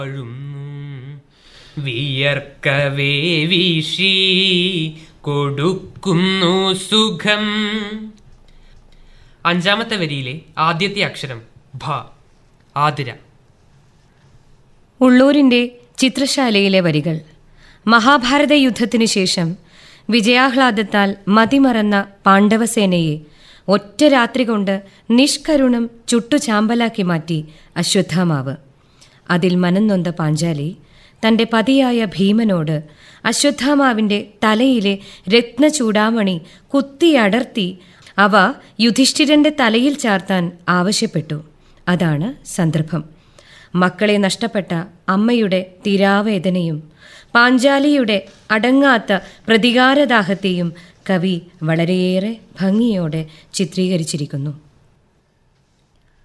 വാഴുന്നു വിയർക്കവേ വീശി കൊടുക്കുന്നു സുഖം അഞ്ചാമത്തെ വരിയിലെ ആദ്യത്തെ അക്ഷരം ഭ ആതിര ഉള്ളൂരിന്റെ ചിത്രശാലയിലെ വരികൾ മഹാഭാരത യുദ്ധത്തിനു ശേഷം വിജയാഹ്ലാദത്താൽ മതിമറന്ന പാണ്ഡവസേനയെ ഒറ്റ രാത്രി കൊണ്ട് നിഷ്കരുണം ചുട്ടുചാമ്പലാക്കി മാറ്റി അശ്വത്ഥാമാവ് അതിൽ മനംനൊന്ത പാഞ്ചാലി തന്റെ പതിയായ ഭീമനോട് അശ്വത്ഥാമാവിന്റെ തലയിലെ രത്നചൂടാമണി കുത്തിയടർത്തി അവ യുധിഷ്ഠിരന്റെ തലയിൽ ചാർത്താൻ ആവശ്യപ്പെട്ടു അതാണ് സന്ദർഭം മക്കളെ നഷ്ടപ്പെട്ട അമ്മയുടെ തീരാവേദനയും പാഞ്ചാലിയുടെ അടങ്ങാത്ത പ്രതികാരദാഹത്തെയും കവി വളരെയേറെ ഭംഗിയോടെ ചിത്രീകരിച്ചിരിക്കുന്നു